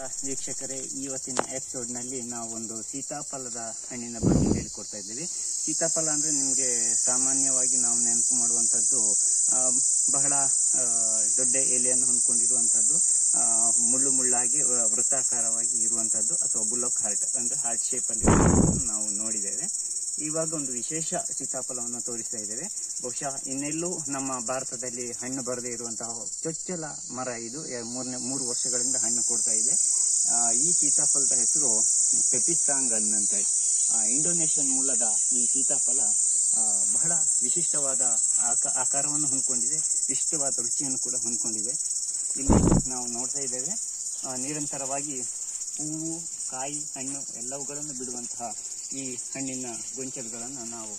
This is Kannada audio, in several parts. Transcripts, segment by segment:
ವೀಕ್ಷಕರೇ ಇವತ್ತಿನ ಎಪಿಸೋಡ್ನಲ್ಲಿ ನಾವು ಒಂದು ಸೀತಾಫಲದ ಹಣ್ಣಿನ ಬಗ್ಗೆ ಹೇಳಿಕೊಡ್ತಾ ಇದ್ದೀವಿ ಸೀತಾಫಲ ಅಂದ್ರೆ ನಿಮಗೆ ಸಾಮಾನ್ಯವಾಗಿ ನಾವು ನೆನಪು ಮಾಡುವಂಥದ್ದು ಆ, ಬಹಳ ಆ, ದೊಡ್ಡ ಎಲೆಯನ್ನು ಹೊಂದ್ಕೊಂಡಿರುವಂಥದ್ದು ಆ, ಮುಳ್ಳು ಮುಳ್ಳಾಗಿ ಆ, ವೃತ್ತಾಕಾರವಾಗಿ ಇರುವಂಥದ್ದು ಅಥವಾ ಬುಲ್ಲೋಕ್ ಹಾರ್ಟ್ ಅಂದ್ರೆ ಹಾರ್ಟ್ ಶೇಪ್ ಅಲ್ಲಿ ಇರುವಂಥದ್ದನ್ನು ನಾವು ನೋಡಿದ್ದೇವೆ ಇವಾಗ ಒಂದು ವಿಶೇಷ ಸೀತಾಫಲವನ್ನು ತೋರಿಸ್ತಾ ಇದ್ದೇವೆ ಬಹುಶಃ ಇನ್ನೆಲ್ಲೂ ನಮ್ಮ ಭಾರತದಲ್ಲಿ ಹಣ್ಣು ಬರದೇ ಇರುವಂತಹ ಚೊಚ್ಚಲ ಮರ ಇದು ಎ- ಮೂರನೇ ಮೂರು ವರ್ಷಗಳಿಂದ ಹಣ್ಣು ಕೊಡ್ತಾ ಇದೆ ಆ, ಈ ಸೀತಾಫಲದ ಹೆಸರು ಪೆಪಿಸಾಂಗ್ ಅಂತ ಇಂಡೋನೇಷಿಯನ್ ಮೂಲದ ಈ ಸೀತಾಫಲ ಆ, ಬಹಳ ವಿಶಿಷ್ಟವಾದ ಆಕ- ಆಕಾರವನ್ನು ಹೊಂದ್ಕೊಂಡಿದೆ ವಿಶಿಷ್ಟವಾದ ರುಚಿಯನ್ನು ಕೂಡ ಹೊಂದ್ಕೊಂಡಿದೆ ಇಲ್ಲಿ ನಾವು ನೋಡ್ತಾ ಇದ್ದೇವೆ ಆ, ನಿರಂತರವಾಗಿ ಹೂವು ಕಾಯಿ ಹಣ್ಣು ಎಲ್ಲವುಗಳನ್ನು ಬಿಡುವಂತಹ ಈ ಹಣ್ಣಿನ ಗೊಂಚಲುಗಳನ್ನು ನಾವು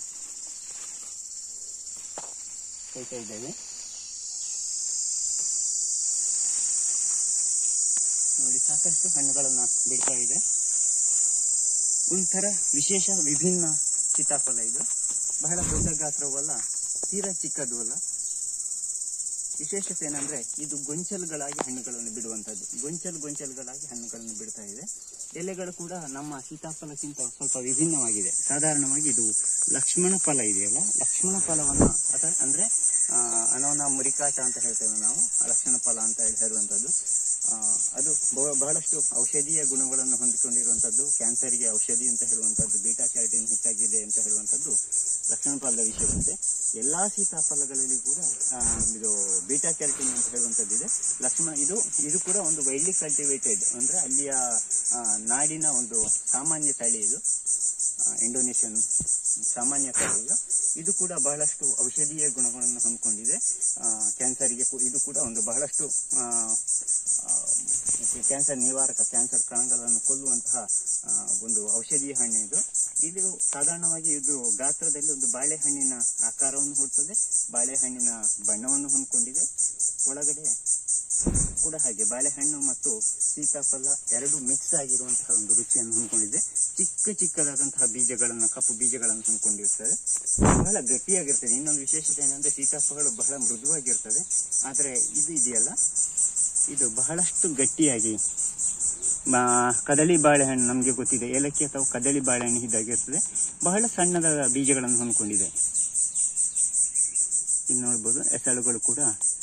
ಕೊಯ್ತಾ ಇದ್ದೇವೆ ನೋಡಿ ಸಾಕಷ್ಟು ಹಣ್ಣುಗಳನ್ನ ಬಿಡ್ತಾ ಇದೆ ಒಂಥರ ವಿಶೇಷ ವಿಭಿನ್ನ ಸೀತಾಫಲ ಇದು ಬಹಳ ದೊಡ್ಡ ಗಾತ್ರವೂ ಅಲ್ಲ ತೀರಾ ಚಿಕ್ಕದು ಅಲ್ಲ ವಿಶೇಷತೆ ಏನಂದ್ರೆ ಇದು ಗೊಂಚಲುಗಳಾಗಿ ಹಣ್ಣುಗಳನ್ನು ಬಿಡುವಂತದ್ದು ಗೊಂಚಲು ಗೊಂಚಲುಗಳಾಗಿ ಹಣ್ಣುಗಳನ್ನು ಬಿಡ್ತಾ ಇದೆ ಎಲೆಗಳು ಕೂಡ ನಮ್ಮ ಸೀತಾಫಲಕ್ಕಿಂತ ಸ್ವಲ್ಪ ವಿಭಿನ್ನವಾಗಿದೆ ಸಾಧಾರಣವಾಗಿ ಇದು ಲಕ್ಷ್ಮಣ ಫಲ ಇದೆಯಲ್ಲ ಲಕ್ಷ್ಮಣ ಫಲವನ್ನ ಅಥವಾ ಅಂದ್ರೆ ಆ, ಅನೋನ ಮುರಿಕಾಟ ಅಂತ ಹೇಳ್ತೇವೆ ನಾವು ಲಕ್ಷ್ಮಣ ಫಲ ಅಂತ ಹೇಳಿ ಹೇಳುವಂತದ್ದು ಆ, ಅದು ಬಹ- ಬಹಳಷ್ಟು ಔಷಧೀಯ ಗುಣಗಳನ್ನು ಹೊಂದಿಕೊಂಡಿರುವಂತದ್ದು ಕ್ಯಾನ್ಸರ್ಗೆ ಔಷಧಿ ಅಂತ ಹೇಳುವಂತದ್ದು ಬೀಟಾ ಕ್ಯಾರಟಿನ್ ಹೆಚ್ಚಾಗಿದೆ ಅಂತ ಹೇಳುವಂತದ್ದು ಲಕ್ಷ್ಮಣ ಫಲದ ವಿಷಯವಂತೆ ಎಲ್ಲಾ ಸೀತಾಫಲಗಳಲ್ಲಿ ಕೂಡ ಆ, ಇದು ಬೀಟಾ ಕ್ಯಾರಟಿನ್ ಅಂತ ಹೇಳುವಂತದ್ದು ಇದೆ ಲಕ್ಷ್ಮಣ ಇದು ಇದು ಕೂಡ ಒಂದು ವೈಡ್ಲಿ ಕಲ್ಟಿವೇಟೆಡ್ ಅಂದ್ರೆ ಅಲ್ಲಿಯ ಆ, ನಾಡಿನ ಒಂದು ಸಾಮಾನ್ಯ ತಳಿ ಇದು ಆ, ಇಂಡೋನೇಷಿಯನ್ ಸಾಮಾನ್ಯ ತಳಿ ಇದು ಇದು ಕೂಡ ಬಹಳಷ್ಟು ಔಷಧೀಯ ಗುಣಗಳನ್ನು ಹೊಂದ್ಕೊಂಡಿದೆ ಆ, ಕ್ಯಾನ್ಸರ್ಗೆ ಕೂ- ಇದು ಕೂಡ ಒಂದು ಬಹಳಷ್ಟು ಆ, ಆ, ಕ್ಯಾನ್ಸರ್ ನಿವಾರಕ ಕ್ಯಾನ್ಸರ್ ಕಣಗಳನ್ನು ಕೊಲ್ಲುವಂತಹ ಆ, ಒಂದು ಔಷಧೀಯ ಹಣ್ಣು ಇದು ಇದು ಸಾಧಾರಣವಾಗಿ ಇದು ಗಾತ್ರದಲ್ಲಿ ಒಂದು ಬಾಳೆಹಣ್ಣಿನ ಆಕಾರವನ್ನು ಹೊಡ್ತದೆ ಬಾಳೆಹಣ್ಣಿನ ಬಣ್ಣವನ್ನು ಹೊಂದ್ಕೊಂಡಿದೆ ಒಳಗಡೆ ಕೂಡ ಹಾಗೆ ಬಾಳೆಹಣ್ಣು ಮತ್ತು ಸೀತಾಫಲ ಎರಡು ಮಿಕ್ಸ್ ಆಗಿರುವಂತಹ ಒಂದು ರುಚಿಯನ್ನು ಹೊಂದ್ಕೊಂಡಿದೆ ಚಿಕ್ಕ ಚಿಕ್ಕದಾದಂತಹ ಬೀಜಗಳನ್ನು ಕಪ್ಪು ಬೀಜಗಳನ್ನು ಹೊಂದ್ಕೊಂಡಿರ್ತದೆ ಬಹಳ ಗಟ್ಟಿಯಾಗಿರ್ತದೆ ಇನ್ನೊಂದು ವಿಶೇಷತೆ ಏನಂದ್ರೆ ಸೀತಾಫಲಗಳು ಬಹಳ ಮೃದುವಾಗಿರ್ತದೆ ಆದ್ರೆ ಇದು ಇದೆಯಲ್ಲ ಇದು ಬಹಳಷ್ಟು ಗಟ್ಟಿಯಾಗಿ ಬಾ- ಕದಳಿ ಬಾಳೆಹಣ್ಣು ನಮಗೆ ಗೊತ್ತಿದೆ ಏಲಕ್ಕಿ ಅಥವಾ ಕದಳಿ ಬಾಳೆಹಣ್ಣು ಇದ್ದಾಗಿರ್ತದೆ ಬಹಳ ಸಣ್ಣದ ಬೀಜಗಳನ್ನು ಹೊಂದ್ಕೊಂಡಿದೆ ಇಲ್ಲಿ ನೋಡ್ಬೋದು ಎಸಳುಗಳು ಕೂಡ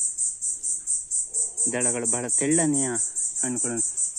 ದಳಗಳು ಬಹಳ ತೆಳ್ಳನೆಯ ಹಣ್ಣುಗಳು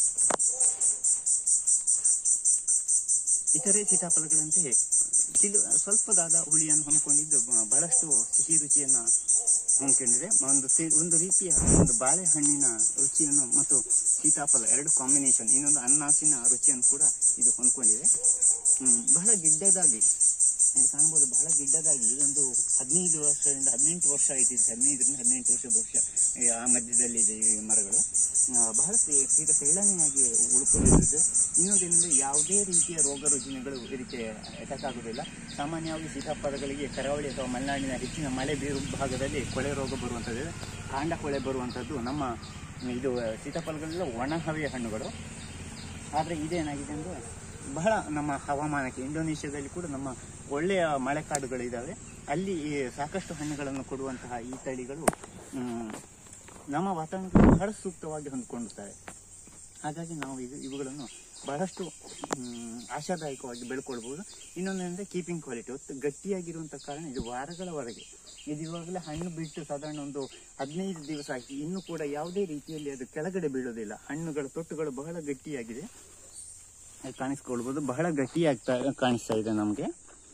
ಇತರೆ ಸೀತಾಫಲಗಳಂತೆ ಚಿಲು ಸ್ವಲ್ಪದಾದ ಹುಳಿಯನ್ನು ಹೊಂದ್ಕೊಂಡಿದ್ದು ಬ- ಬಹಳಷ್ಟು ಸಿಹಿ ರುಚಿಯನ್ನ ಹೊಂದ್ಕೊಂಡಿದೆ ಒಂದು ಸಿ- ಒಂದು ರೀತಿಯ ಒಂದು ಬಾಳೆಹಣ್ಣಿನ ರುಚಿಯನ್ನು ಮತ್ತು ಸೀತಾಫಲ ಎರಡು ಕಾಂಬಿನೇಷನ್ ಇನ್ನೊಂದು ಅನ್ನಾಸಿನ ರುಚಿಯನ್ನು ಕೂಡ ಇದು ಹೊಂದ್ಕೊಂಡಿದೆ ಹ್ಮ್, ಬಹಳ ಗಿಡ್ಡದಾಗಿ ಇಲ್ಲಿ ಕಾಣ್ಬೋದು ಬಹಳ ಗಿಡ್ಡದಾಗಿ ಇದೊಂದು ಹದಿನೈದು ವರ್ಷದಿಂದ ಹದಿನೆಂಟು ವರ್ಷ ಆಯ್ತು ಇದು ಹದಿನೈದರಿಂದ ಹದಿನೆಂಟು ವರ್ಷ ವರ್ಷ ಈ ಆ ಮಧ್ಯದಲ್ಲಿ ಇದೆ ಈ ಮರಗಳು ಆ, ಬಹಳ ತೆ- ತೀರ ತೆಳ್ಳನೆಯಾಗಿ ಉಳ್ಕೊಂಡಿದ್ದು ಇನ್ನೊಂದೇನೆಂದ್ರೆ ಯಾವುದೇ ರೀತಿಯ ರೋಗ ರುಜಿನಗಳು ಇದಕ್ಕೆ ಅಟ್ಯಾಕ್ ಆಗುವುದಿಲ್ಲ ಸಾಮಾನ್ಯವಾಗಿ ಸೀತಾಫಲಗಳಿಗೆ ಕರಾವಳಿ ಅಥವಾ ಮಲೆನಾಡಿನ ಹೆಚ್ಚಿನ ಮಳೆ ಬೀರು ಭಾಗದಲ್ಲಿ ಕೊಳೆ ರೋಗ ಬರುವಂಥದ್ದು ಕಾಂಡ ಕೊಳೆ ಬರುವಂಥದ್ದು ನಮ್ಮ ಇದು ಸೀತಾಫಲಗಳೆಲ್ಲ ಒಣ ಹವೆಯ ಹಣ್ಣುಗಳು ಆದರೆ ಇದೇನಾಗಿದೆ ಅಂದರೆ ಬಹಳ ನಮ್ಮ ಹವಾಮಾನಕ್ಕೆ ಇಂಡೋನೇಷ್ಯಾದಲ್ಲಿ ಕೂಡ ನಮ್ಮ ಒಳ್ಳೆಯ ಮಳೆಕಾಡುಗಳಿದ್ದಾವೆ ಅಲ್ಲಿ ಈ ಸಾಕಷ್ಟು ಹಣ್ಣುಗಳನ್ನು ಕೊಡುವಂತಹ ಈ ತಳಿಗಳು ಮ್, ನಮ್ಮ ವಾತಾವರಣಕ್ಕೆ ಬಹಳ ಸೂಕ್ತವಾಗಿ ಹೊಂದ್ಕೊಂಡಿರ್ತವೆ ಹಾಗಾಗಿ ನಾವು ಇದು ಇವುಗಳನ್ನು ಬಹಳಷ್ಟು ಮ್, ಆಶಾದಾಯಕವಾಗಿ ಬೆಳ್ಕೊಳ್ಬೋದು ಇನ್ನೊಂದೇನೆಂದರೆ ಕೀಪಿಂಗ್ ಕ್ವಾಲಿಟಿ ಒತ್ತು ಗಟ್ಟಿಯಾಗಿರುವಂಥ ಕಾರಣ ಇದು ವಾರಗಳವರೆಗೆ ಇದು ಇವಾಗಲೇ ಹಣ್ಣು ಬಿಟ್ಟು ಸಾಧಾರಣ ಒಂದು ಹದಿನೈದು ದಿವಸ ಆಗಿ ಇನ್ನೂ ಕೂಡ ಯಾವುದೇ ರೀತಿಯಲ್ಲಿ ಅದು ಕೆಳಗಡೆ ಬೀಳೋದಿಲ್ಲ ಹಣ್ಣುಗಳ ತೊಟ್ಟುಗಳು ಬಹಳ ಗಟ್ಟಿಯಾಗಿದೆ ಅಲ್ಲಿ ಕಾಣಿಸ್ಕೊಳ್ಬೋದು ಬಹಳ ಗಟ್ಟಿಯಾಗ್ತಾ ಕಾಣಿಸ್ತಾ ಇದೆ ನಮಗೆ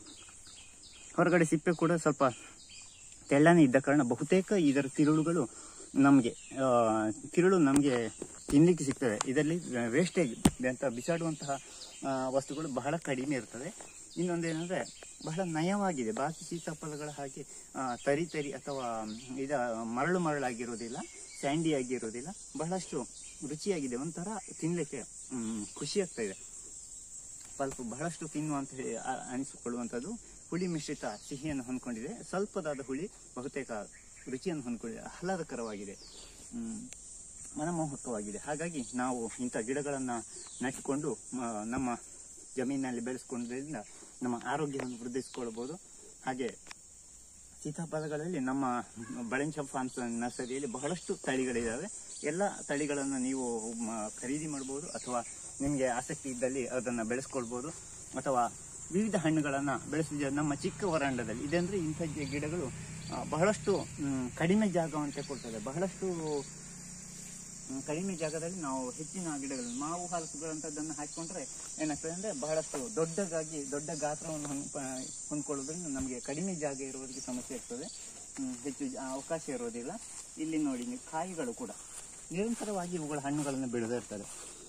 ಹೊರಗಡೆ ಸಿಪ್ಪೆ ಕೂಡ ಸ್ವಲ್ಪ ತೆಳ್ಳನೆ ಇದ್ದ ಕಾರಣ ಬಹುತೇಕ ಇದರ ತಿರುಳುಗಳು ನಮಗೆ ತಿರುಳು ನಮಗೆ ತಿನ್ಲಿಕ್ಕೆ ಸಿಗ್ತದೆ ಇದರಲ್ಲಿ ವೇಸ್ಟೇಜ್ ಅಂತ ಬಿಸಾಡುವಂತಹ ಆ, ವಸ್ತುಗಳು ಬಹಳ ಕಡಿಮೆ ಇರ್ತದೆ ಇನ್ನೊಂದೇನೆಂದ್ರೆ ಬಹಳ ನಯವಾಗಿದೆ ಬಾಕಿ ಸೀತಾಫಲಗಳ ಹಾಗೆ ಆ, ತರಿ ತರಿ ಅಥವಾ ಇದ ಮರಳು ಮರಳಾಗಿರೋದಿಲ್ಲ ಸ್ಯಾಂಡಿ ಆಗಿರೋದಿಲ್ಲ ಬಹಳಷ್ಟು ರುಚಿಯಾಗಿದೆ ಒಂಥರ ತಿನ್ಲಿಕ್ಕೆ ಹ್ಮ್, ಖುಷಿ ಆಗ್ತಾ ಇದೆ ಪಲ್ಪ್ ಬಹಳಷ್ಟು ತಿನ್ನು ಅಂತ ಹೇಳಿ ಆ- ಅನಿಸಿಕೊಳ್ಳುವಂಥದ್ದು ಹುಳಿ ಮಿಶ್ರಿತ ಸಿಹಿಯನ್ನು ಹೊಂದ್ಕೊಂಡಿದೆ ಸ್ವಲ್ಪದಾದ ಹುಳಿ ಬಹುತೇಕ ರುಚಿಯನ್ನು ಹೊಂದ್ಕೊಂಡಿದೆ ಆಹ್ಲಾದಕರವಾಗಿದೆ ಹ್ಮ್, ಮನಮೋಹಕವಾಗಿದೆ ಹಾಗಾಗಿ ನಾವು ಇಂಥ ಗಿಡಗಳನ್ನು ನೆಟ್ಟುಕೊಂಡು ಆ, ನಮ್ಮ ಜಮೀನಿನಲ್ಲಿ ಬೆಳೆಸ್ಕೊಳ್ಳೋದ್ರಿಂದ ನಮ್ಮ ಆರೋಗ್ಯವನ್ನು ವೃದ್ಧಿಸಿಕೊಳ್ಬೋದು ಹಾಗೆ ಸೀತಾಫಲಗಳಲ್ಲಿ ನಮ್ಮ ಬಳೆಂಚ ಫಾರ್ಮ್ಸ್ ನರ್ಸರಿಯಲ್ಲಿ ಬಹಳಷ್ಟು ತಳಿಗಳಿದ್ದಾವೆ ಎಲ್ಲ ತಳಿಗಳನ್ನು ನೀವು ಮ- ಖರೀದಿ ಮಾಡ್ಬೋದು ಅಥವಾ ನಿಮಗೆ ಆಸಕ್ತಿ ಇದ್ದಲ್ಲಿ ಅದನ್ನು ಬೆಳೆಸ್ಕೊಳ್ಬೋದು ಅಥವಾ ವಿವಿಧ ಹಣ್ಣುಗಳನ್ನು ಬೆಳೆಸಿದ ನಮ್ಮ ಚಿಕ್ಕ ವರಾಂಡದಲ್ಲಿ ಇದಂದ್ರೆ ಇಂಥ ಜ- ಗಿಡಗಳು ಆ, ಬಹಳಷ್ಟು ಮ್, ಕಡಿಮೆ ಜಾಗವಂತೆ ಕೊಡ್ತದೆ ಬಹಳಷ್ಟು ಮ್, ಕಡಿಮೆ ಜಾಗದಲ್ಲಿ ನಾವು ಹೆಚ್ಚಿನ ಗಿಡಗಳು ಮಾವು ಹಲಸುಗಳಂತದ್ದನ್ನು ಹಾಕಿಕೊಂಡ್ರೆ ಏನಾಗ್ತದೆ ಅಂದ್ರೆ ಬಹಳಷ್ಟು ದೊಡ್ಡದಾಗಿ ದೊಡ್ಡ ಗಾತ್ರವನ್ನು ಹೊಂದ್- ಪ- ಹೊಂದ್ಕೊಳ್ಳೋದ್ರಿಂದ ನಮಗೆ ಕಡಿಮೆ ಜಾಗ ಇರುವುದಕ್ಕೆ ಸಮಸ್ಯೆ ಆಗ್ತದೆ ಹ್ಮ್, ಹೆಚ್ಚು ಜ- ಅವಕಾಶ ಇರೋದಿಲ್ಲ ಇಲ್ಲಿ ನೋಡಿ ನೀವು ಕಾಯಿಗಳು ಕೂಡ ನಿರಂತರವಾಗಿ ಇವುಗಳ ಹಣ್ಣುಗಳನ್ನು ಬಿಡದೇ ಇರ್ತದೆ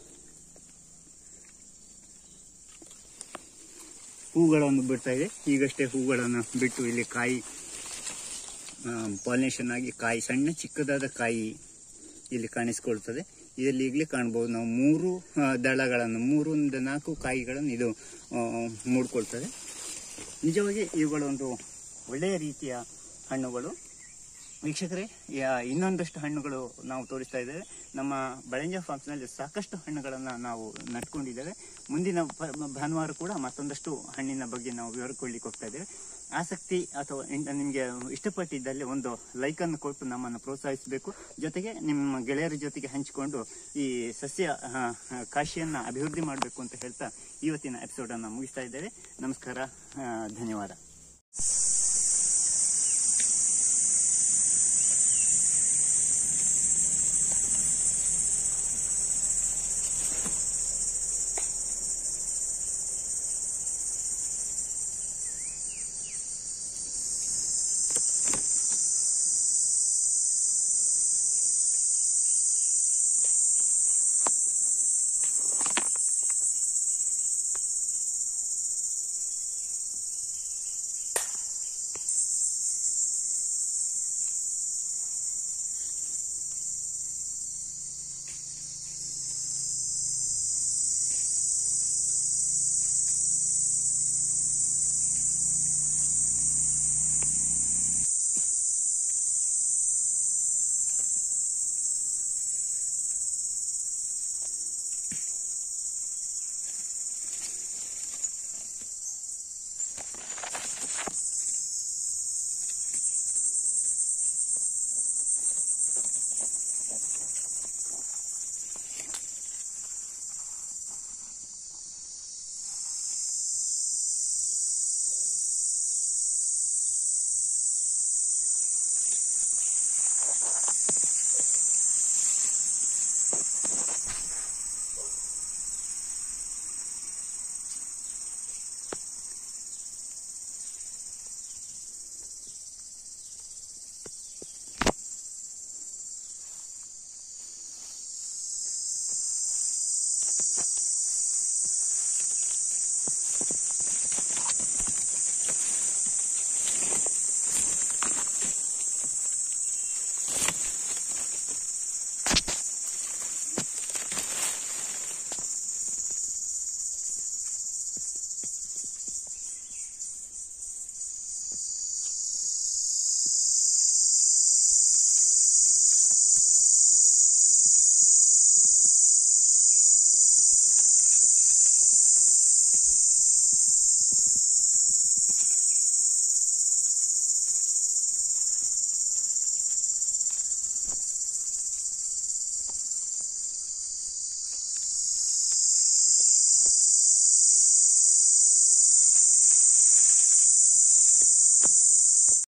ಹೂಗಳನ್ನು ಬಿಡ್ತಾ ಇದೆ ಈಗಷ್ಟೇ ಹೂಗಳನ್ನು ಬಿಟ್ಟು ಇಲ್ಲಿ ಕಾಯಿ ಪಾಲಿನೇಷನ್ ಆಗಿ ಕಾಯಿ ಸಣ್ಣ ಚಿಕ್ಕದಾದ ಕಾಯಿ ಇಲ್ಲಿ ಕಾಣಿಸ್ಕೊಳ್ತದೆ ಇದರಲ್ಲಿ ಈಗಲೇ ಕಾಣ್ಬೋದು ನಾವು ಮೂರು ಆ, ದಳಗಳನ್ನು ಮೂರಿಂದ ನಾಲ್ಕು ಕಾಯಿಗಳನ್ನು ಇದು ಆ, ಮೂಡ್ಕೊಳ್ತದೆ ನಿಜವಾಗಿ ಇವುಗಳೊಂದು ಒಳ್ಳೆಯ ರೀತಿಯ ಹಣ್ಣುಗಳು ವೀಕ್ಷಕರೇ ಯಾ- ಇನ್ನೊಂದಷ್ಟು ಹಣ್ಣುಗಳು ನಾವು ತೋರಿಸ್ತಾ ಇದ್ದೇವೆ ನಮ್ಮ ಬಳೆಂಜ ಫಾರ್ಮ್ಸ್ನಲ್ಲಿ ಸಾಕಷ್ಟು ಹಣ್ಣುಗಳನ್ನು ನಾವು ನಟ್ಕೊಂಡಿದ್ದೇವೆ ಮುಂದಿನ ಪ- ಭಾನುವಾರ ಕೂಡ ಮತ್ತೊಂದಷ್ಟು ಹಣ್ಣಿನ ಬಗ್ಗೆ ನಾವು ವಿವರಕೊಳ್ಳಿಕ್ಕೆ ಹೋಗ್ತಾ ಇದ್ದೇವೆ ಆಸಕ್ತಿ ಅಥವಾ ಇನ್- ನಿಮಗೆ ಇಷ್ಟಪಟ್ಟಿದ್ದಲ್ಲಿ ಒಂದು ಲೈಕನ್ನು ಕೊಟ್ಟು ನಮ್ಮನ್ನು ಪ್ರೋತ್ಸಾಹಿಸಬೇಕು ಜೊತೆಗೆ ನಿಮ್ಮ ಗೆಳೆಯರ ಜೊತೆಗೆ ಹಂಚಿಕೊಂಡು ಈ ಸಸ್ಯ ಆ, ಆ, ಕಾಶಿಯನ್ನು ಅಭಿವೃದ್ಧಿ ಮಾಡಬೇಕು ಅಂತ ಹೇಳ್ತಾ ಇವತ್ತಿನ ಎಪಿಸೋಡನ್ನು ಮುಗಿಸ್ತಾ ಇದ್ದೇವೆ ನಮಸ್ಕಾರ ಆ, ಧನ್ಯವಾದ